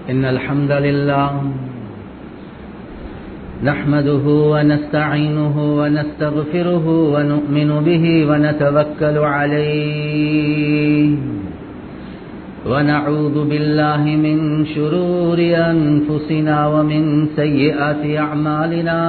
إن الحمد لله نحمده ونستعينه ونستغفره ونؤمن به ونتوكل عليه ونعوذ بالله من شرور أنفسنا ومن سيئات أعمالنا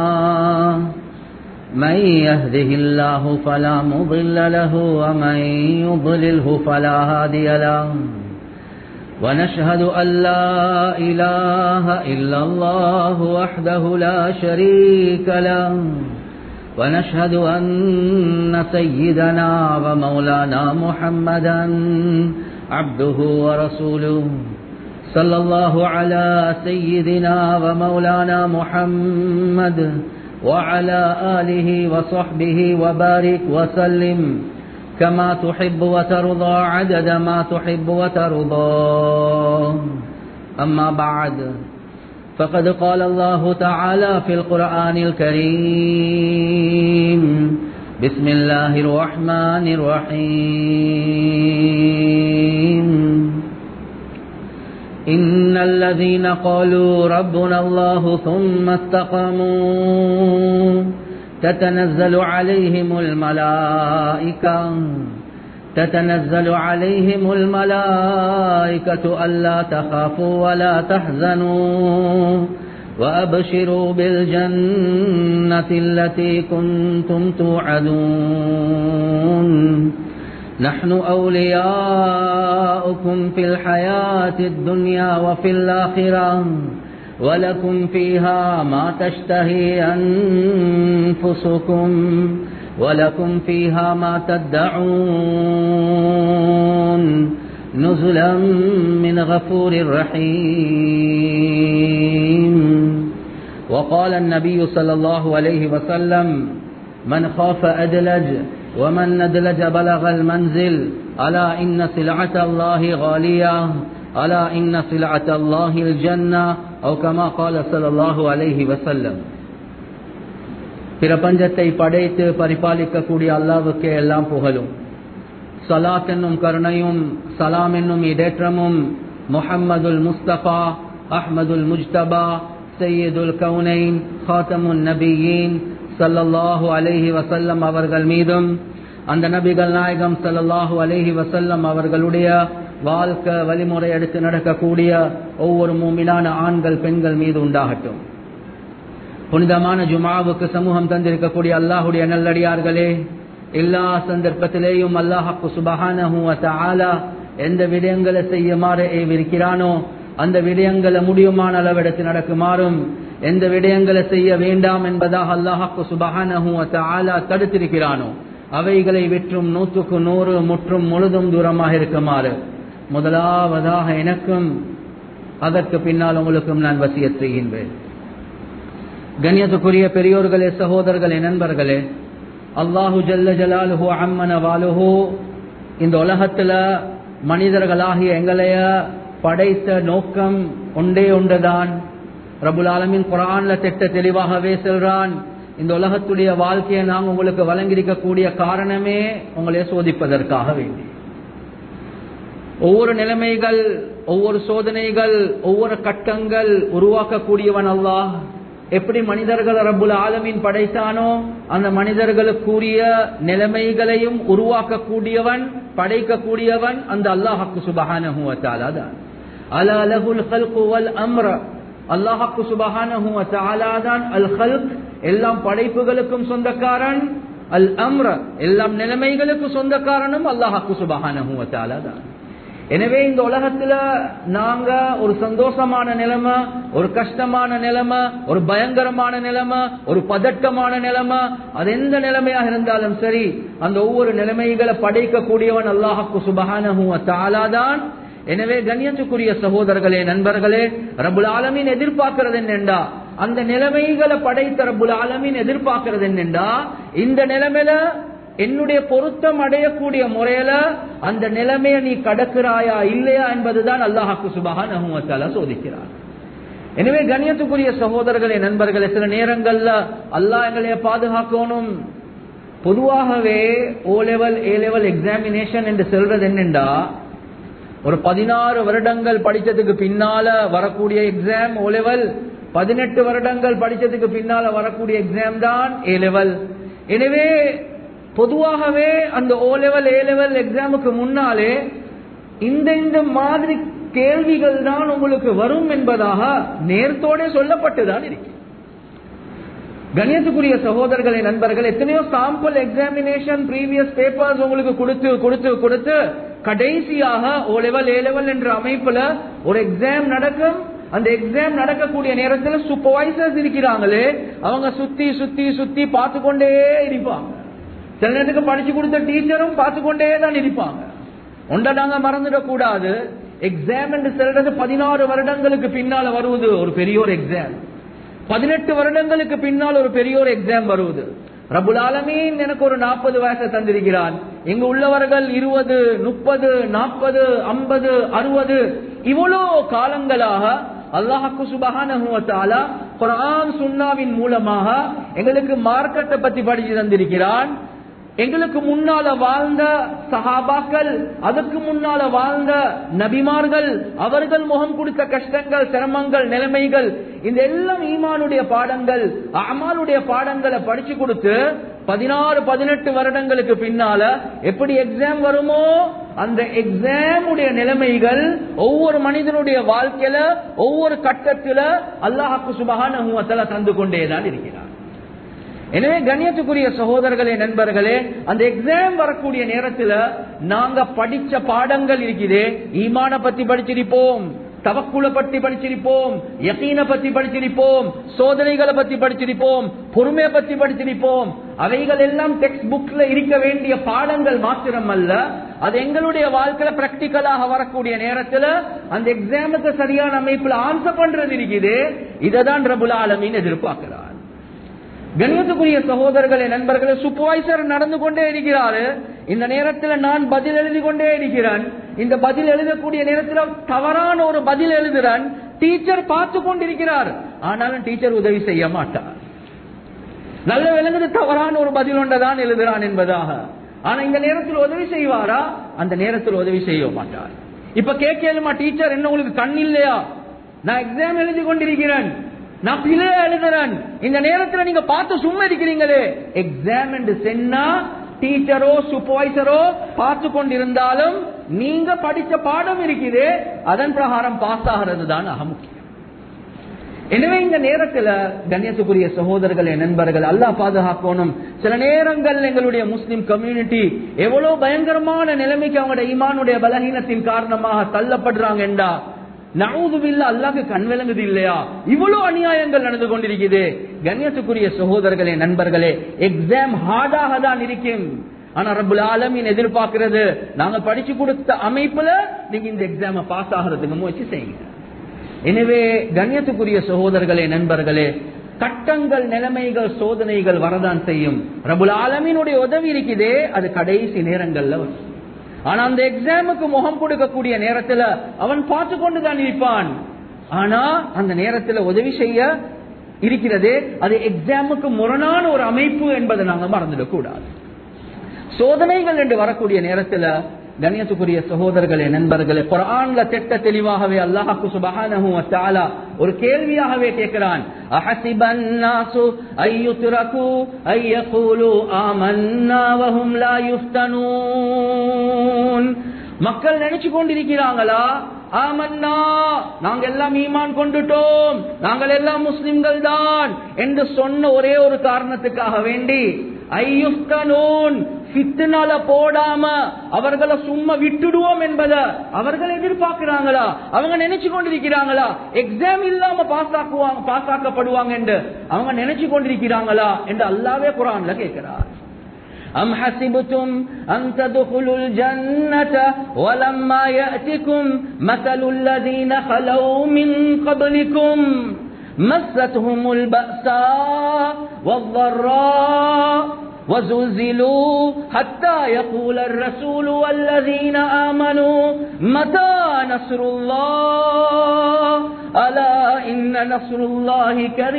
من يهده الله فلا مضل له ومن يضلله فلا هادي له ونشهد أن لا إله إلا الله وحده لا شريك له ونشهد أن سيدنا ومولانا محمدا عبده ورسوله صلى الله على سيدنا ومولانا محمد وعلى آله وصحبه وبارك وسلم كما تحب وترضى عدد ما تحب وترضى أما بعد فقد قال الله تعالى في القرآن الكريم بسم الله الرحمن الرحيم إن الذين قالوا ربنا الله ثم استقاموا تتنزل عليهم الملائكة تتنزل عليهم الملائكة ألا تخافوا ولا تحزنوا وأبشروا بالجنة التي كنتم توعدون نحن أولياؤكم في الحياة الدنيا وفي الآخرة ولكم فيها ما تشتهي أنفسكم ولكم فيها ما تدعون نزلا من غفور رحيم وقال النبي صلى الله عليه وسلم من خاف أدلج ومن ندلج بلغ المنزل ألا إن سلعة الله غالية ألا إن سلعة الله الجنة أو كما قال صلى الله عليه وسلم பிரபஞ்சத்தை படைத்து பரிபாலிக்கக்கூடிய அல்லாவுக்கே எல்லாம் புகழும் சலாத் என்னும் கருணையும் சலாம் என்னும் இடேற்றமும் முஹம்மதுல் முஸ்தபா அஹ்மதுல் முஜ்தபா சையதுல் கவுனைன் ஹாத்தமுன் நபியீன் சல்லல்லாஹு அலைஹி வசல்லம் அவர்கள் மீதும் அந்த நபிகள் நாயகம் சல்லல்லாஹு அலைஹி வசல்லம் அவர்களுடைய வாழ்க்கை வழிமுறை எடுத்து நடக்கக்கூடிய ஒவ்வொரு மூமிலான ஆண்கள் பெண்கள் மீது உண்டாகட்டும் புனிதமான ஜுமாவுக்கு சமூகம் தந்திருக்கக்கூடிய அல்லாஹுடைய நல்லடியார்களே எல்லா சந்தர்ப்பத்திலேயும் அல்லாஹாக்கு சுபஹான எந்த விடயங்களை செய்யுமாறு ஏவிருக்கிறானோ அந்த விடயங்களை முடியுமான அளவெடுத்து நடக்குமாறும் எந்த விடயங்களை செய்ய வேண்டாம் என்பதாக அல்லாஹாக்கு சுபஹான தடுத்திருக்கிறானோ அவைகளை விற்றும் நூற்றுக்கு நூறு முற்றும் முழுதும் தூரமாக இருக்குமாறு முதலாவதாக எனக்கும் அதற்கு பின்னால் உங்களுக்கும் நான் வசிய செய்கின்றேன் கண்ணியத்துக்குரிய பெரியோர்களே சகோதரர்களே நண்பர்களே அல்லாஹு ஜல்ல ஜலாலுஹு அம்மன வாலுஹு இந்த உலகத்துல மனிதர்களாகிய எங்களைய படைத்த நோக்கம் ஒன்றே ஒன்றுதான் ரபுல் ஆலமின் குரான்ல திட்ட தெளிவாகவே செல்றான் இந்த உலகத்துடைய வாழ்க்கையை நாம் உங்களுக்கு வழங்கியிருக்கக்கூடிய காரணமே உங்களை சோதிப்பதற்காக வேண்டி ஒவ்வொரு நிலைமைகள் ஒவ்வொரு சோதனைகள் ஒவ்வொரு கட்டங்கள் உருவாக்கக்கூடியவன் அல்லாஹ் எப்படி மனிதர்கள் ரப்புல் ஆலமின் படைத்தானோ அந்த மனிதர்களுக்குரிய நிலைமைகளையும் உருவாக்கக்கூடியவன் படைக்கக்கூடியவன் அந்த அல்லாஹாக்கு சுபஹானஹுவத்தாலா தான் அல அலகுல் ஹல்கு வல் அம்ர அல்லாஹாக்கு சுபஹானஹுவ தான் அல் ஹல்க் எல்லாம் படைப்புகளுக்கும் சொந்தக்காரன் அல் அம்ர எல்லாம் நிலைமைகளுக்கு சொந்தக்காரனும் அல்லாஹாக்கு சுபஹானஹுவ தான் எனவே இந்த உலகத்துல நாங்க ஒரு சந்தோஷமான நிலைமை ஒரு கஷ்டமான நிலைமை ஒரு பயங்கரமான நிலைமை ஒரு பதட்டமான நிலைமை அது எந்த நிலைமையாக இருந்தாலும் சரி அந்த ஒவ்வொரு நிலைமைகளை படைக்கக்கூடியவன் அல்லாஹாக்கு சுபஹானஹுவ தான் எனவே கண்ணியத்துக்குரிய சகோதரர்களே நண்பர்களே ரபுல் ஆலமின் எதிர்பார்க்கிறது என்னென்றா அந்த நிலைமைகளை படைத்த ரபுல் ஆலமின் எதிர்பார்க்கிறது என்னென்றா இந்த நிலைமையில என்னுடைய பொருத்தம் அடையக்கூடிய முறையில அந்த நிலைமையை நீ கடக்கிறாயா இல்லையா என்பதுதான் அல்லாஹாக்கு சுபஹான சோதிக்கிறார் எனவே கண்ணியத்துக்குரிய சகோதரர்களே நண்பர்களே சில நேரங்கள்ல அல்லாஹ் எங்களைய பாதுகாக்கணும் பொதுவாகவே O level A level examination என்று சொல்றது என்னென்றா ஒரு பதினாறு வருடங்கள் படிச்சதுக்கு பின்னால வரக்கூடிய எக்ஸாம் ஓ லெவல் பதினெட்டு வருடங்கள் படிச்சதுக்கு பின்னால வரக்கூடிய எக்ஸாம் தான் ஏ லெவல் எனவே பொதுவாகவே அந்த ஓ லெவல் ஏ லெவல் எக்ஸாமுக்கு முன்னாலே இந்த இந்த மாதிரி கேள்விகள் தான் உங்களுக்கு வரும் என்பதாக நேர்த்தோட சொல்லப்பட்டுதான் இருக்கு கணியத்துக்குரிய சகோதரர்களை நண்பர்கள் எத்தனையோ சாம்பிள் எக்ஸாமினேஷன் ப்ரீவியஸ் பேப்பர்ஸ் உங்களுக்கு கொடுத்து கொடுத்து கொடுத்து கடைசியாக ஓ லெவல் ஏ லெவல் என்ற அமைப்புல ஒரு எக்ஸாம் நடக்கும் அந்த எக்ஸாம் நடக்கக்கூடிய நேரத்தில் சூப்பர்வைசர்ஸ் இருக்கிறாங்களே அவங்க சுத்தி சுத்தி சுத்தி பார்த்து கொண்டே இருப்பாங்க சில நேரத்துக்கு படிச்சு கொடுத்த டீச்சரும் பார்த்து கொண்டே தான் இருப்பாங்க ஒன்றை நாங்க மறந்துடக்கூடாது எக்ஸாம் என்று சொல்றது பதினாறு வருடங்களுக்கு பின்னால வருவது ஒரு பெரிய ஒரு எக்ஸாம் பதினெட்டு வருடங்களுக்கு பின்னால் ஒரு பெரிய ஒரு எக்ஸாம் வருவது ரபுல் ஆலமீன் எனக்கு ஒரு நாற்பது வயசை தந்திருக்கிறான் இங்கு உள்ளவர்கள் இருபது முப்பது நாற்பது ஐம்பது அறுபது இவ்வளோ காலங்களாக அல்லாஹாக்கு சுபகான குரான் சுன்னாவின் மூலமாக எங்களுக்கு மார்க்கத்தை பத்தி படிச்சு தந்திருக்கிறான் எங்களுக்கு முன்னால வாழ்ந்த சஹாபாக்கள் அதுக்கு முன்னால வாழ்ந்த நபிமார்கள் அவர்கள் முகம் கொடுத்த கஷ்டங்கள் சிரமங்கள் நிலைமைகள் இந்த எல்லாம் ஈமானுடைய பாடங்கள் அமாலுடைய பாடங்களை படிச்சு கொடுத்து பதினாறு பதினெட்டு வருடங்களுக்கு பின்னால எப்படி எக்ஸாம் வருமோ அந்த எக்ஸாம் உடைய நிலைமைகள் ஒவ்வொரு மனிதனுடைய வாழ்க்கையில ஒவ்வொரு கட்டத்துல அல்லாஹாக்கு சுபகான தந்து கொண்டேதான் இருக்கிறார் எனவே கண்ணியத்துக்குரிய சகோதரர்களே நண்பர்களே அந்த எக்ஸாம் வரக்கூடிய நேரத்துல நாங்க படிச்ச பாடங்கள் இருக்குது ஈமான பத்தி படிச்சிருப்போம் தவக்குல பத்தி படிச்சிருப்போம் யகீன பத்தி படிச்சிருப்போம் சோதனைகளை பத்தி படிச்சிருப்போம் பொறுமையை பத்தி படிச்சிருப்போம் அவைகள் எல்லாம் டெக்ஸ்ட் புக்ல இருக்க வேண்டிய பாடங்கள் மாத்திரம் அல்ல அது எங்களுடைய வாழ்க்கையில பிராக்டிக்கலாக வரக்கூடிய நேரத்துல அந்த எக்ஸாமுக்கு சரியான அமைப்புல ஆன்சர் பண்றது இருக்குது இதை தான் ரபுல் ஆலமின் எதிர்பார்க்கிறார் கண்ணியத்துக்குரிய சகோதரர்களே நண்பர்களே சூப்பர்வைசர் நடந்து கொண்டே இருக்கிறாரு இந்த நேரத்தில் நான் பதில் எழுதி கொண்டே இருக்கிறேன் இந்த பதில் எழுதக்கூடிய நேரத்தில் தவறான ஒரு பதில் எழுதுறேன் டீச்சர் பார்த்து கொண்டிருக்கிறார் ஆனாலும் டீச்சர் உதவி செய்ய மாட்டார் நல்ல விளங்குது தவறான ஒரு பதில் ஒன்றதான் எழுதுறான் என்பதாக ஆனா இந்த நேரத்தில் உதவி செய்வாரா அந்த நேரத்தில் உதவி செய்ய மாட்டார் இப்ப கேட்கலுமா டீச்சர் என்ன உங்களுக்கு கண் இல்லையா நான் எக்ஸாம் எழுதி கொண்டிருக்கிறேன் நான் பிழையா எழுதுறேன் இந்த நேரத்தில் நீங்க பார்த்து சும்மா இருக்கிறீங்களே எக்ஸாம் என்று சென்னா டீச்சரோ சூப்பர்வைசரோ பார்த்து கொண்டிருந்தாலும் நீங்க படிச்ச பாடம் இருக்குது அதன் பிரகாரம் பாஸ் ஆகிறது தான் ஆக முக்கியம் எனவே இந்த நேரத்துல கண்ணியத்துக்குரிய சகோதரர்களே நண்பர்கள் அல்லாஹ் பாதுகாக்கணும் சில நேரங்கள் எங்களுடைய முஸ்லிம் கம்யூனிட்டி எவ்வளவு பயங்கரமான நிலைமைக்கு அவங்களுடைய ஈமானுடைய பலகீனத்தின் காரணமாக தள்ளப்படுறாங்க என்றா நவுதுபில்ல அல்லாக்கு கண் விளங்குது இல்லையா இவ்வளவு அநியாயங்கள் நடந்து கொண்டிருக்குது கண்ணியத்துக்குரிய சகோதரர்களே நண்பர்களே எக்ஸாம் ஹார்டாக தான் இருக்கும் ஆனா ரபுல் ஆலமின் எதிர்பார்க்கிறது நாங்க படிச்சு கொடுத்த அமைப்புல நீங்க இந்த எக்ஸாம பாஸ் ஆகிறதுக்கு முயற்சி செய்யுங்க எனவே கண்ணியத்துக்குரிய சகோதரர்களே நண்பர்களே கட்டங்கள் நிலைமைகள் சோதனைகள் வரதான் செய்யும் ரபுல் ஆலமீனுடைய உதவி இருக்குதே அது கடைசி நேரங்கள்ல வரும் ஆனா அந்த எக்ஸாமுக்கு முகம் கொடுக்கக்கூடிய நேரத்துல அவன் பார்த்து கொண்டுதான் இருப்பான் ஆனா அந்த நேரத்துல உதவி செய்ய இருக்கிறது அது எக்ஸாமுக்கு முரணான ஒரு அமைப்பு என்பதை நாங்க மறந்துடக் கூடாது சோதனைகள் என்று வரக்கூடிய நேரத்துல கண்ணியத்துக்குரிய சகோதரர்களே நண்பர்களே குரான்ல திட்ட தெளிவாகவே அல்லாஹு சுபஹானஹு வ தஆலா ஒரு கேள்வியாகவே கேட்கிறான் அஹஸிபன் நாசு அய்யுத்ரகு அய்யகூலு ஆமன்னா வஹும் லா யுஃப்தனூன் மக்கள் நினைச்சு கொண்டிருக்கிறாங்களா ஆமன்னா நாங்க எல்லாம் ஈமான் கொண்டுட்டோம் நாங்கள் எல்லாம் முஸ்லிம்கள் தான் என்று சொன்ன ஒரே ஒரு காரணத்துக்காக வேண்டி ஐயுஃப்தனூன் பித்துனால போடாம அவர்களை சும்மா விட்டுடுவோம் என்பத அவர்கள் எதிர்பார்க்கிறாங்களா அவங்க நினைச்சு கொண்டிருக்கிறாங்களா எக்ஸாம் இல்லாம பாஸ் ஆக்குவாங்க பாஸ் ஆக்கப்படுவாங்க என்று அவங்க நினைச்சு கொண்டிருக்கிறாங்களா என்று அல்லாவே குரான்ல கேட்கிறார் أم حسبتم أن تدخلوا الجنة ولما يأتكم مثل الذين خلوا من قبلكم مستهم البأساء والضراء وزلزلوا حتى يقول الرسول والذين آمنوا متى نصر الله ألا إن نصر الله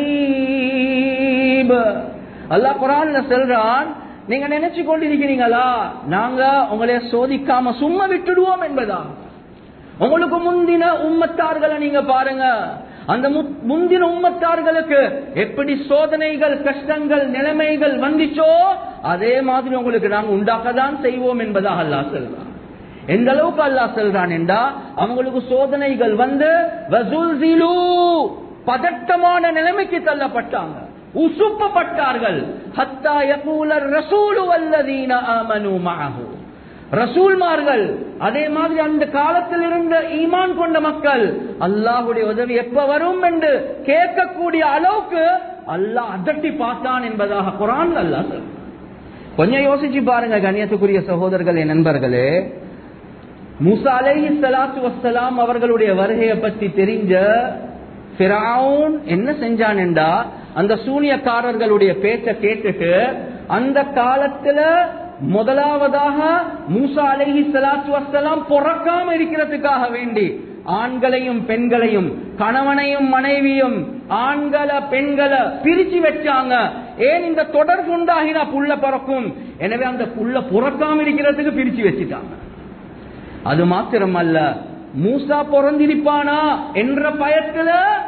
قريب அல்லாஹ் குரான்ல சொல்றான் நீங்க நினைச்சு கொண்டிருக்கிறீங்களா நாங்க உங்களை சோதிக்காம சும்மா விட்டுடுவோம் என்பதா உங்களுக்கு முந்தின உம்மத்தார்களை நீங்க பாருங்க அந்த மு- முந்தின உம்மத்தார்களுக்கு எப்படி சோதனைகள் கஷ்டங்கள் நிலைமைகள் வந்துச்சோ அதே மாதிரி உங்களுக்கு நாங்க உண்டாக்கதான் செய்வோம் என்பதாக அல்லாஹ் சொல்றான் எந்த அளவுக்கு அல்லாஹ் சொல்றான் என்றா அவங்களுக்கு சோதனைகள் வந்து வசூல்சிலு பதட்டமான நிலைமைக்கு தள்ளப்பட்டாங்க உசுப்பப்பட்டார்கள் ஹத்தா யகூலர் ரசூலு வல்லதீன ஆமனு மஅஹு ரசூல்மார்கள் அதே மாதிரி அந்த காலத்தில் இருந்த ஈமான் கொண்ட மக்கள் அல்லாஹுடைய உதவி எப்ப வரும் என்று கேட்கக்கூடிய அளவுக்கு அல்லாஹ் அதட்டி பார்த்தான் என்பதாக குரான் அல்லாஹ் சொல்றான். கொஞ்சம் யோசிச்சு பாருங்க கண்ணியத்துக்குரிய சகோதரர்களே நண்பர்களே மூசா அலைஹி ஸலாத்து வஸ்ஸலாம் அவர்களுடைய வருகையை பத்தி தெரிஞ்ச ஃபிரௌன் என்ன செஞ்சான் என்றா அந்த சூனியக்காரர்களுடைய பேச்ச கேட்டுட்டு அந்த காலத்துல முதலாவதாக மூசா அலைஹி ஸலாத்து வஸ்ஸலாம் பிறக்காம இருக்கிறதுக்காக வேண்டி ஆண்களையும் பெண்களையும் கணவனையும் மனைவியும் ஆண்களை பெண்களை பிரிச்சு வச்சாங்க ஏன் இந்த தொடர்பு உண்டாகினா புள்ள பிறக்கும் எனவே அந்த புள்ள பிறக்காம இருக்கிறதுக்கு பிரிச்சு வச்சுட்டாங்க அது மாத்திரமல்ல மூசா பிறந்திருப்பானா என்ற பயத்துல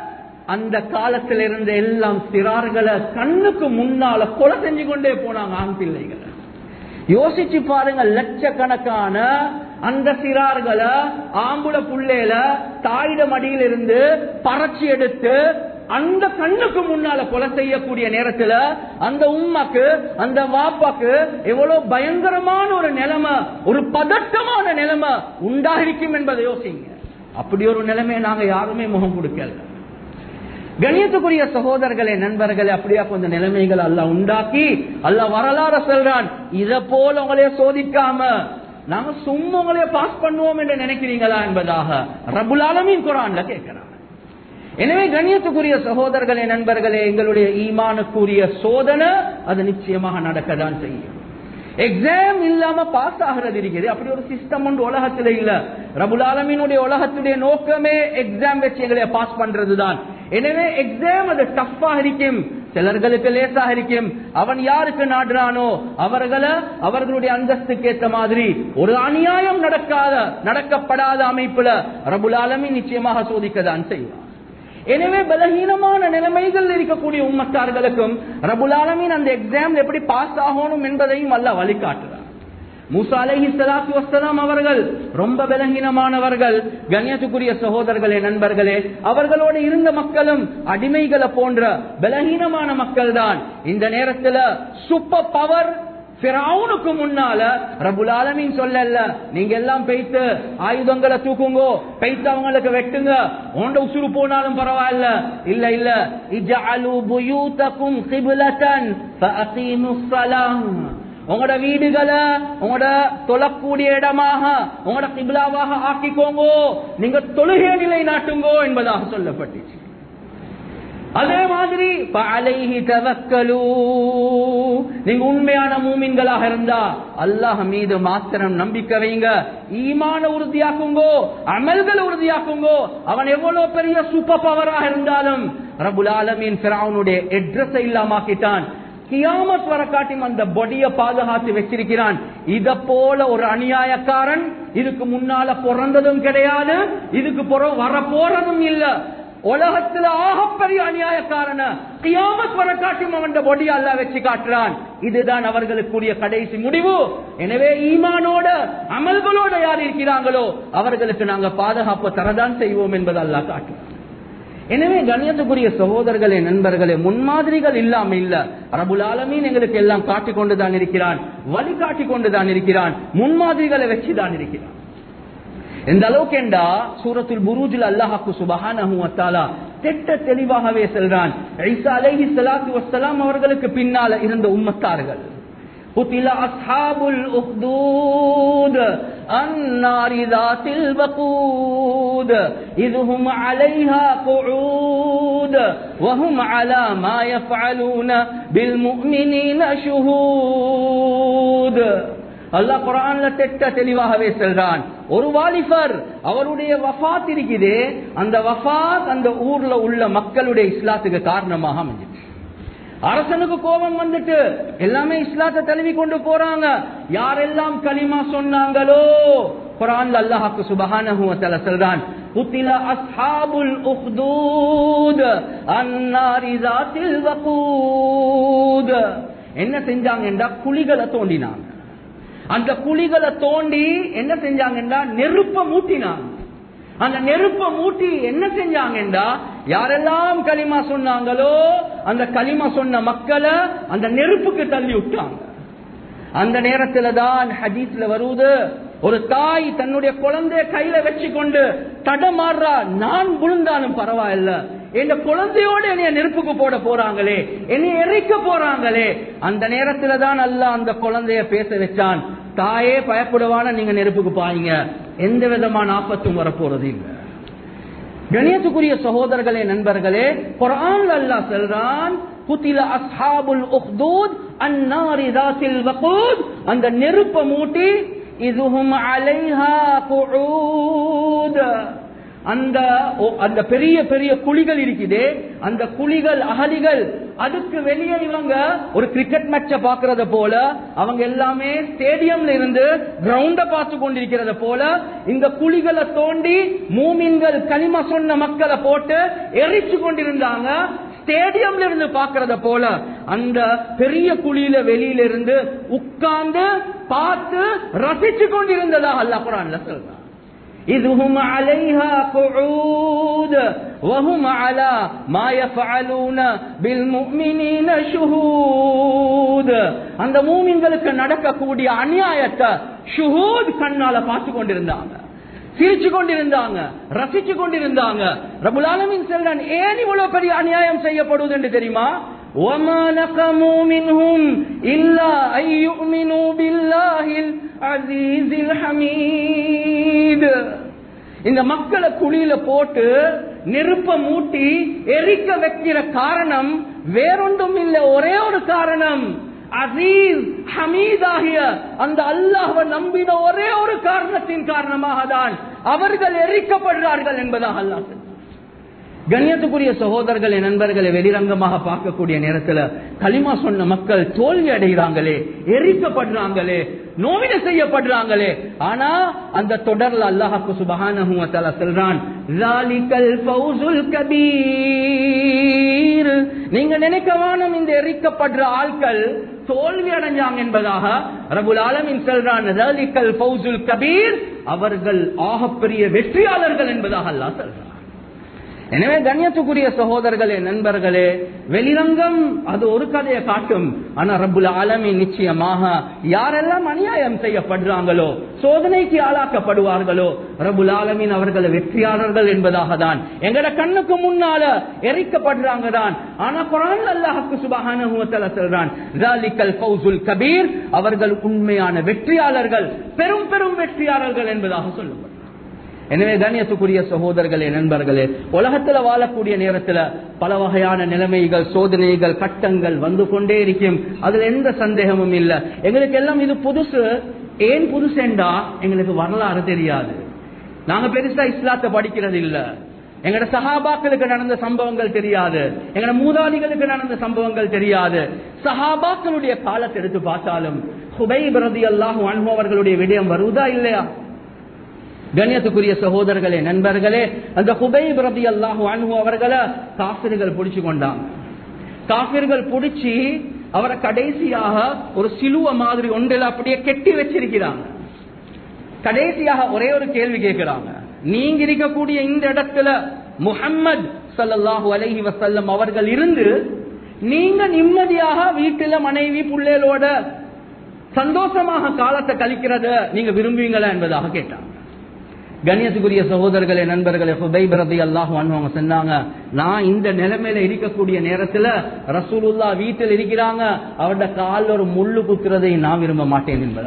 அந்த காலத்தில் இருந்த எல்லாம் சிறார்களை கண்ணுக்கு முன்னால கொலை செஞ்சு கொண்டே போனாங்க ஆண் பிள்ளைகளை யோசிச்சு பாருங்க லட்சக்கணக்கான அந்த சிறார்களை ஆம்புல புள்ளையில தாயிட மடியில இருந்து பறச்சி எடுத்து அந்த கண்ணுக்கு முன்னால கொலை செய்யக்கூடிய நேரத்துல அந்த உம்மாக்கு அந்த வாப்பாக்கு எவ்வளவு பயங்கரமான ஒரு நிலைமை ஒரு பதட்டமான நிலைமை உண்டாயிருக்கும் என்பதை யோசிங்க அப்படி ஒரு நிலைமையை நாங்க யாருமே முகம் கொடுக்கல கணியத்துக்குரிய சகோதரர்களே நண்பர்களே அப்படியா கொஞ்சம் நிலைமைகள் அல்லாஹ் உண்டாக்கி அல்லாஹ் வரலாறு சொல்றான் இத போல உங்களைய சோதிக்காம நாங்க சும்மா உங்களைய பாஸ் பண்ணுவோம் என்று நினைக்கிறீங்களா என்பதாக ரபுல் ஆலமீன் குரான்ல கேட்கிறான் எனவே கண்ணியத்துக்குரிய சகோதரர்களே நண்பர்களே எங்களுடைய ஈமானுக்குரிய சோதனை அது நிச்சயமாக நடக்கதான் செய்யும் எக்ஸாம் இல்லாம பாஸ் ஆகிறது இருக்குது அப்படி ஒரு சிஸ்டம் ஒன்று உலகத்துல இல்ல ரபுல் ஆலமீனுடைய உலகத்துடைய நோக்கமே எக்ஸாம் வச்சு எங்களை பாஸ் பண்றதுதான் எனவே எக்ஸாம் அது டஃபா இருக்கும் சிலர்களுக்கு லேசாக இருக்கும் அவன் யாருக்கு நாடுறானோ அவர்களை அவர்களுடைய அந்தஸ்துக்கு ஏற்ற மாதிரி ஒரு அநியாயம் நடக்காத நடக்கப்படாத அமைப்புல ரபுல் ஆலமீன் நிச்சயமாக சோதிக்கதான் செய்வான் எனவே பலகீனமான நிலைமைகள் இருக்கக்கூடிய உம்மத்தார்களுக்கும் ரபுல் ஆலமீன் அந்த எக்ஸாம் எப்படி பாஸ் ஆகணும் என்பதையும் அல்ல வழிகாட்டுறார் மூசா அலைஹி ஸலாத்து வஸ்ஸலாம் அவர்கள் ரொம்ப பலகீனமானவர்கள் கண்ணியத்துக்குரிய சகோதரர்களே நண்பர்களே அவர்களோடு இருந்த மக்களும் அடிமைகளை போன்ற பலகீனமான மக்கள் தான் இந்த நேரத்துல சூப்பர் பவர் பிறவுனுக்கு முன்னால ரபுல் ஆலமீன் சொல்லல நீங்க எல்லாம் பெய்த்து ஆயுதங்களை தூக்குங்கோ பெய்த்து அவங்களுக்கு வெட்டுங்க உண்ட உசுறு போனாலும் பரவாயில்ல இல்ல இல்ல இஜஅலு புயூதகும் கிப்லதன் ஃபஅகீமுஸ் ஸலாம் உங்களோட வீடுகளை உங்களோட தொழக்கூடிய இடமாக உங்களோட கிபிலாவாக ஆக்கிக்கோங்கோ நீங்க தொழுகை நிலை நாட்டுங்கோ என்பதாக சொல்லப்பட்டுச்சு அதே மாதிரி பலைஹி தவக்கலு நீங்க உண்மையான மூமின்களாக இருந்தா அல்லாஹ் மீது மாத்திரம் நம்பிக்கை வைங்க ஈமான உறுதியாக்குங்கோ அமல்களை உறுதியாக்குங்கோ அவன் எவ்வளவு பெரிய சூப்பர் பவராக இருந்தாலும் ரபுல் ஆலமீன் பிராவுனுடைய எட்ரஸை இல்லாமாக்கிட்டான் கியாமத் வர காட்டியும் அந்த பொடிய பாதுகாத்து வச்சிருக்கிறான் இத போல ஒரு அநியாயக்காரன் இதுக்கு முன்னால பிறந்ததும் கிடையாது இதுக்கு பிறகு வர போறதும் இல்ல உலகத்துல ஆகப்பெரிய அநியாயக்காரன கியாமத் வர காட்டியும் அவன் பொடி அல்ல வச்சு காட்டுறான் இதுதான் அவர்களுக்குரிய கடைசி முடிவு எனவே ஈமானோட அமல்களோட யார் இருக்கிறாங்களோ அவர்களுக்கு நாங்க பாதுகாப்பு தரதான் செய்வோம் என்பது அல்லாஹ் காட்டுறான் எனவே கண்ணியத்துக்குரிய சகோதரர்களே நண்பர்களே முன்மாதிரிகள் இல்லாம இல்ல ரபுல் ஆலமீன் எங்களுக்கு எல்லாம் காட்டிக் கொண்டுதான் இருக்கிறான் வழி காட்டிக் கொண்டுதான் இருக்கிறான் முன்மாதிரிகளை வச்சுதான் இருக்கிறான் எந்த அளவுக்கு என்றா சூரத்துல் புரூஜில் அல்லாஹாக்கு சுபஹானஹு வத்தாலா திட்ட தெளிவாகவே செல்றான் ஈசா அலைஹி ஸலாத்து வஸ்ஸலாம் அவர்களுக்கு பின்னால இருந்த உம்மத்தார்கள் قتل أصحاب الأخدود النار ذات الوقود إذ هم عليها قعود وهم على ما يفعلون بالمؤمنين شهود அல்லாஹ் குரான்ல திட்ட தெளிவாகவே செல்றான் ஒரு வாலிபர் அவருடைய வஃபாத் இருக்குதே அந்த வஃபாத் அந்த ஊர்ல உள்ள மக்களுடைய இஸ்லாத்துக்கு காரணமாக அமைஞ்சிச்சு அரசனுக்கு கோபம் வந்துட்டு எல்லாமே இஸ்லாத்தை தழுவி கொண்டு போறாங்க யாரெல்லாம் களிமா சொன்னாங்களோ குரான்ல அல்லாஹ்க்கு சுபஹானஹு வ தஆலா சொல்றான் குத்தில அஸ்ஹாபுல் உஹ்தூத் அன்னாரி ذاتில் வகூத் என்ன செஞ்சாங்கன்றா குழிகளை தோண்டினாங்க அந்த குழிகளை தோண்டி என்ன செஞ்சாங்கன்றா நெருப்ப மூட்டினாங்க அந்த நெருப்ப மூட்டி என்ன செஞ்சாங்கன்றா யாரெல்லாம் களிமா சொன்னாங்களோ அந்த களிமா சொன்ன மக்களை அந்த நெருப்புக்கு தள்ளி விட்டாங்க அந்த நேரத்துல தான் ஹதீஸ்ல வருவது ஒரு தாய் தன்னுடைய குழந்தைய கையில வச்சு கொண்டு தடமாறுறா நான் விழுந்தாலும் பரவாயில்ல என் குழந்தையோட என்னைய நெருப்புக்கு போட போறாங்களே என்னைய எரிக்க போறாங்களே அந்த நேரத்துல தான் அல்ல அந்த குழந்தைய பேச வச்சான் தாயே பயப்படுவான நீங்க நெருப்புக்கு பாயுங்க எந்த விதமான ஆபத்தும் வரப்போறது இல்லை கணேசுக்குரிய சகோதரர்களே நண்பர்களே குரான் அல்லாஹ் சொல்றான் குத்தில அஸ்ஹாபுல் உஹ்தூத் அன்னாரி தாத்தில் வகூத் அந்த நெருப்ப மூட்டி இதுஹும் அலைஹா குஊத் அந்த ஓ- அந்த பெரிய பெரிய குழிகள் இருக்குது அந்த குழிகள் அகலிகள் அதுக்கு வெளியே இவங்க ஒரு கிரிக்கெட் மேட்ச பாக்குறத போல அவங்க எல்லாமே ஸ்டேடியம்ல இருந்து கிரவுண்ட பார்த்து கொண்டிருக்கிறத போல இந்த குழிகளை தோண்டி மூமின்கள் களிமா சொன்ன மக்களை போட்டு எரிச்சு கொண்டிருந்தாங்க ஸ்டேடியம்ல இருந்து பாக்குறத போல அந்த பெரிய குழியில வெளியில இருந்து உட்கார்ந்து பார்த்து ரசிச்சு கொண்டிருந்ததா அல்லாஹ் குரான்ல சொல்றான் إذ هم عليها قعود وهم على ما يفعلون بالمؤمنين شهود அந்த மூமின்களுக்கு நடக்கக்கூடிய அநியாயத்தை ஷுஹூத் கண்ணால பார்த்து கொண்டிருந்தாங்க சிரிச்சு கொண்டிருந்தாங்க ரசிச்சு கொண்டிருந்தாங்க ரபுல் ஆலமீன் சொல்றான் ஏன் இவ்வளவு பெரிய அநியாயம் செய்யப்படுவது என்று தெரியுமா وما نقموا منهم إلا أن يؤمنوا بالله العزيز الحميد இந்த மக்களை குழியில போட்டு நெருப்ப மூட்டி எரிக்க வைக்கிற காரணம் வேறொன்றும் இல்லை ஒரே ஒரு காரணம் அசீஸ் ஹமீத் ஆகிய அந்த அல்லாஹ்வை நம்பின ஒரே ஒரு காரணத்தின் காரணமாக தான் அவர்கள் எரிக்கப்படுறார்கள் என்பதாக அல்லாஹ் சொல்றான். கண்ணியத்துக்குரிய சகோதரர்களே நண்பர்களை வெளிரங்கமாக பார்க்கக்கூடிய நேரத்துல களிமா சொன்ன மக்கள் தோல்வி அடைகிறாங்களே எரிக்கப்படுறாங்களே நோவின செய்யப்படுறாங்களே ஆனா அந்த தொடர்ல அல்லாஹாக்கு சுபஹானஹு வ தஆலா சொல்றான் "ஸாலிகல் ஃபௌஸுல் கபீர் நீங்க நினைக்க வேணும் இந்த எரிக்கப்படுற ஆட்கள் தோல்வி அடைஞ்சாங்க என்பதாக ரபுல் ஆலமின் சொல்றான் "ஸாலிகல் ஃபௌஸுல் கபீர் அவர்கள் ஆகப்பெரிய வெற்றியாளர்கள் என்பதாக அல்லாஹ் சொல்றான் எனவே கண்ணியத்துக்குரிய சகோதரர்களே நண்பர்களே வெளிரங்கம் அது ஒரு கதையை காட்டும் ஆனா ரப்புல் ஆலமீன் நிச்சயமாக யாரெல்லாம் அநியாயம் செய்யப்படுறாங்களோ சோதனைக்கு ஆளாக்கப்படுவார்களோ ரப்புல் ஆலமீன் அவர்கள் வெற்றியாளர்கள் என்பதாக தான் எங்கட கண்ணுக்கு முன்னால எரிக்கப்படுறாங்க தான் ஆனா குரான் அல்லாஹுக்கு சுபஹானஹு வ தஆலா சொல்றான் "ஸாலிகல் ஃபௌஸுல் கபீர் அவர்கள் உண்மையான வெற்றியாளர்கள் பெரும் பெரும் வெற்றியாளர்கள் என்பதாக சொல்லப்படும் எனவே கண்ணியத்துக்குரிய சகோதரர்களே நண்பர்களே உலகத்துல வாழக்கூடிய நேரத்துல பல வகையான நிலைமைகள் சோதனைகள் கட்டங்கள் வந்து கொண்டே இருக்கும் அதுல எந்த சந்தேகமும் இல்ல எங்களுக்கு எல்லாம் இது புதுசு ஏன் புதுசேண்டா எங்களுக்கு வரலாறு தெரியாது நாங்க பெருசா இஸ்லாத்தை படிக்கிறது இல்ல எங்கட சஹாபாக்களுக்கு நடந்த சம்பவங்கள் தெரியாது எங்கட மூதாதிகளுக்கு நடந்த சம்பவங்கள் தெரியாது சஹாபாக்களுடைய காலத்தை எடுத்து பார்த்தாலும் ஹுபை பிரதி அல்லாஹ் அவர்களுடைய விடயம் வருவதா இல்லையா கண்ணியத்துக்குரிய சகோதரர்களே நண்பர்களே அந்த ஹுபைப் ரபி அல்லாஹு அன்ஹு அவர்களை காபிர்கள் பிடிச்சு கொண்டாங்க காபிர்கள் பிடிச்சி அவரை கடைசியாக ஒரு சிலுவ மாதிரி ஒன்றில் அப்படியே கெட்டி வச்சிருக்கிறாங்க கடைசியாக ஒரே ஒரு கேள்வி கேட்கிறாங்க நீங்க இருக்கக்கூடிய இந்த இடத்துல முஹம்மது ஸல்லல்லாஹு அலைஹி வஸல்லம் அவர்கள் இருந்து நீங்க நிம்மதியாக வீட்டுல மனைவி பிள்ளைகளோட சந்தோஷமாக காலத்தை கழிக்கிறத நீங்க விரும்புவீங்களா என்பதாக கேட்டாங்க கண்ணியத்துக்குரிய சகோதரர்களே நண்பர்களே ஹுபைப் ரதி அல்லாஹ் அவங்க சொன்னாங்க நான் இந்த நிலைமையில இருக்கக்கூடிய நேரத்துல ரசூலுல்லா வீட்டில் இருக்கிறாங்க அவருடைய காலில் ஒரு முள்ளு குத்துறதை நான் விரும்ப மாட்டேன் என்பதா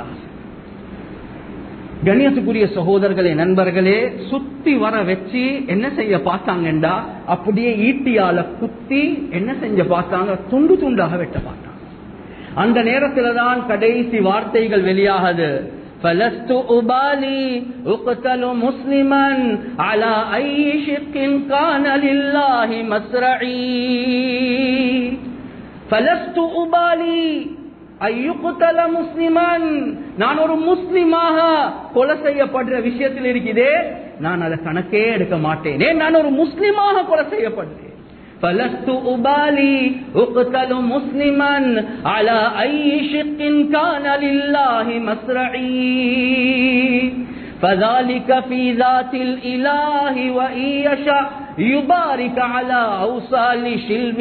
கண்ணியத்துக்குரிய சகோதரர்களே நண்பர்களே சுத்தி வர வச்சு என்ன செய்ய பார்த்தாங்கண்டா அப்படியே ஈட்டியால குத்தி என்ன செஞ்ச பார்த்தாங்க துண்டு துண்டாக வெட்ட பார்த்தாங்க அந்த நேரத்துல தான் கடைசி வார்த்தைகள் வெளியாகுது فلست أبالي أقتل مسلما على أي شق كان لله مسرعي فلست أبالي ஐயுகுத்தல முஸ்லிமன் நான் ஒரு முஸ்லிமாக கொலை செய்யப்படுற விஷயத்தில் இருக்குதே நான் அதை கணக்கே எடுக்க மாட்டேன் ஏன் நான் ஒரு முஸ்லிமாக கொலை செய்யப்படுறேன் فلست أبالي أقتل مسلما على أي شق كان لله مسرعي فذلك في ذات الإله وإن يشاء يبارك على أوصال شلم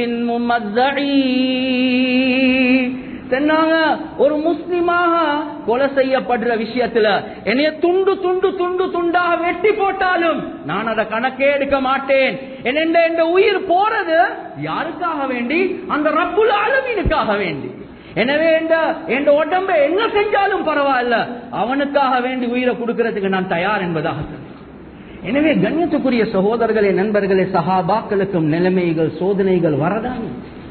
ممزعي சொன்னாங்க ஒரு முஸ்லிமாக கொலை செய்யப்படுற விஷயத்துல என்னைய துண்டு துண்டு துண்டு துண்டாக வெட்டி போட்டாலும் நான் அதை கணக்கே எடுக்க மாட்டேன் என்ன இந்த உயிர் போறது யாருக்காக வேண்டி அந்த ரப்புல் ஆலமீனுக்காக வேண்டி எனவே என் உடம்ப என்ன செஞ்சாலும் பரவாயில்ல அவனுக்காக வேண்டி உயிரை கொடுக்கறதுக்கு நான் தயார் என்பதாக சொன்னேன் எனவே கண்ணியத்துக்குரிய சகோதரர்களே நண்பர்களே சகாபாக்களுக்கும் நிலைமைகள் சோதனைகள் வரதான்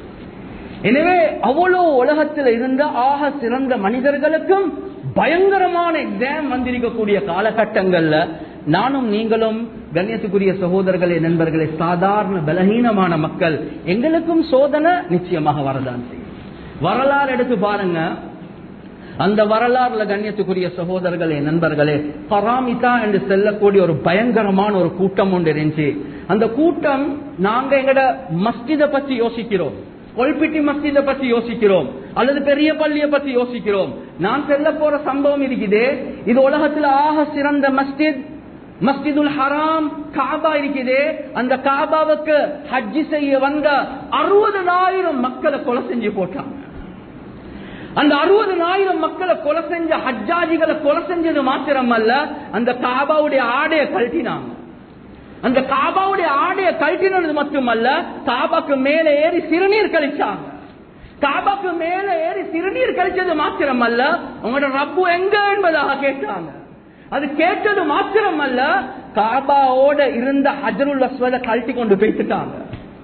எனவே அவ்வளோ உலகத்தில் இருந்த ஆக சிறந்த மனிதர்களுக்கும் பயங்கரமான எக்ஸாம் வந்திருக்கக்கூடிய காலகட்டங்கள்ல நானும் நீங்களும் கண்ணியத்துக்குரிய சகோதரர்களே நண்பர்களே சாதாரண பலகீனமான மக்கள் எங்களுக்கும் சோதனை நிச்சயமாக வரதான் செய்யும் வரலாறு எடுத்து பாருங்க அந்த வரலாறுல கண்ணியத்துக்குரிய சகோதரர்களே நண்பர்களே பராமிதா என்று செல்லக்கூடிய ஒரு பயங்கரமான ஒரு கூட்டம் ஒன்று இருந்துச்சு அந்த கூட்டம் நாங்க எங்கட மஸ்ஜித பத்தி யோசிக்கிறோம் கொல்பிட்டி மஸ்ஜித பத்தி யோசிக்கிறோம் அல்லது பெரிய பள்ளியை பத்தி யோசிக்கிறோம் நான் செல்ல போற சம்பவம் இருக்குது இது உலகத்தில் ஆக சிறந்த மஸ்ஜித் மஸ்ஜிதுல் ஹராம் காபா இருக்குது அந்த காபாவுக்கு ஹஜ்ஜி செய்ய வந்த அறுபதனாயிரம் மக்களை கொலை செஞ்சு போட்டாங்க அந்த அறுபதனாயிரம் மக்களை கொலை செஞ்ச ஹஜ்ஜாஜிகளை கொலை செஞ்சது மாத்திரம் அல்ல அந்த காபாவுடைய ஆடையை கழட்டினாங்க அந்த காபாவுடைய ஆடைய கழட்டினது மட்டுமல்ல காபாக்கு மேல ஏறி சிறுநீர் கழிச்சாங்க காபாக்கு மேல ஏறி சிறுநீர் கழிச்சது மாத்திரம் அல்ல உங்களோட ரப்பு எங்க என்பதாக கேட்டாங்க அது கேட்டது மாத்திரம் அல்ல காபாவோட இருந்த ஹஜருல் அஸ்வத கழட்டி கொண்டு போயிட்டுட்டாங்க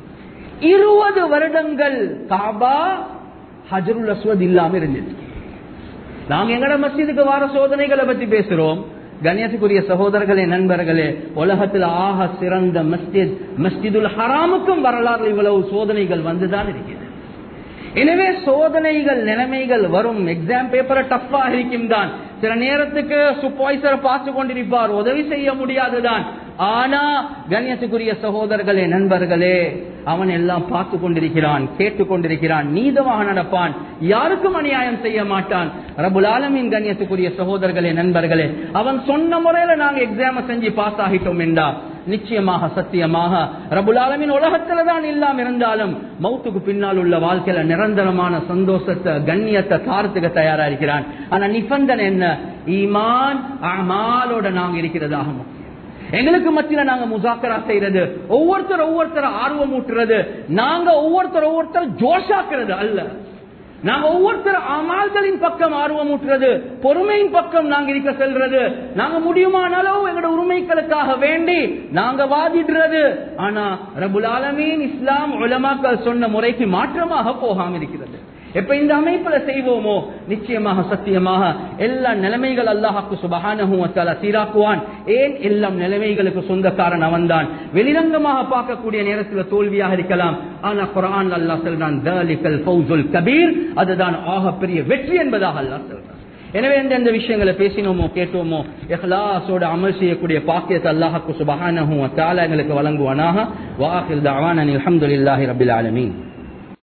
இருபது வருடங்கள் காபா ஹஜருல் அஸ்வத் இல்லாம இருந்துச்சு நாங்க எங்கட மஸ்ஜிதுக்கு வார சோதனைகளை பத்தி பேசுறோம் கண்ணியத்துக்குரிய சகோதரர்களே நண்பர்களே உலகத்தில் ஆக சிறந்த மஸ்ஜித் மஸ்ஜிதுல் ஹராமுக்கும் வரலாறு இவ்வளவு சோதனைகள் வந்துதான் இருக்கிறது எனவே சோதனைகள் நிலைமைகள் வரும் எக்ஸாம் பேப்பரை டஃபா இருக்கும் தான் சில நேரத்துக்கு சுப்பாய்சர் பார்த்து கொண்டிருப்பார் உதவி செய்ய முடியாதுதான் ஆனா கண்ணியத்துக்குரிய சகோதரர்களே நண்பர்களே அவன் எல்லாம் பார்த்து கொண்டிருக்கிறான் கேட்டுக் கொண்டிருக்கிறான் நீதமாக நடப்பான் யாருக்கும் அநியாயம் செய்ய மாட்டான் ரபுல் ஆலமின் கண்ணியத்துக்குரிய சகோதரர்களே நண்பர்களே அவன் சொன்ன முறையில நாங்க எக்ஸாம செஞ்சு பாஸ் ஆகிட்டோம் என்றா நிச்சயமாக சத்தியமாக ரபுல் ஆலமின் உலகத்துல தான் இல்லாம இருந்தாலும் மௌத்துக்கு பின்னால் உள்ள வாழ்க்கையில நிரந்தரமான சந்தோஷத்தை கண்ணியத்தை தாரத்துக்கு தயாரா இருக்கிறான் ஆனா நிபந்தனை என்ன ஈமான் அமாலோட நாங்க இருக்கிறதாக முக்கியம் எங்களுக்கு மத்தியில நாங்க முசாக்கரா செய்யறது ஒவ்வொருத்தர் ஒவ்வொருத்தர் ஆர்வம் ஊட்டுறது நாங்க ஒவ்வொருத்தர் ஒவ்வொருத்தர் ஜோஷாக்குறது அல்ல நாங்க ஒவ்வொருத்தர் அமால்களின் பக்கம் ஆர்வம் ஊட்டுறது பொறுமையின் பக்கம் நாங்க இருக்க செல்றது நாங்க முடியுமானாலும் எங்களோட உரிமைகளுக்காக வேண்டி நாங்க வாதிடுறது ஆனா ரபுல் ஆலமீன் இஸ்லாம் உலமாக்கள் சொன்ன முறைக்கு மாற்றமாக போகாம இருக்கிறது எப்ப இந்த அமைப்புல செய்வோமோ நிச்சயமாக சத்தியமாக எல்லா நிலைமைகள் அல்லாஹாக்கு சுபகான சீராக்குவான் ஏன் எல்லாம் நிலைமைகளுக்கு சொந்தக்காரன் அவன்தான் வெளிரங்கமாக பார்க்கக்கூடிய நேரத்தில் தோல்வியாக இருக்கலாம் ஆனா குரான் அல்லா சொல்றான் கபீர் அதுதான் ஆகப்பெரிய வெற்றி என்பதாக அல்லா சொல்றான் எனவே எந்தெந்த விஷயங்களை பேசினோமோ கேட்டோமோ எஹ்லாசோட அமல் செய்யக்கூடிய பாக்கியத்தை அல்லாஹாக்கு சுபகான எங்களுக்கு வழங்குவானாக வாஹில் தாவான் அலமதுல்லாஹி ரபில் ஆலமீன்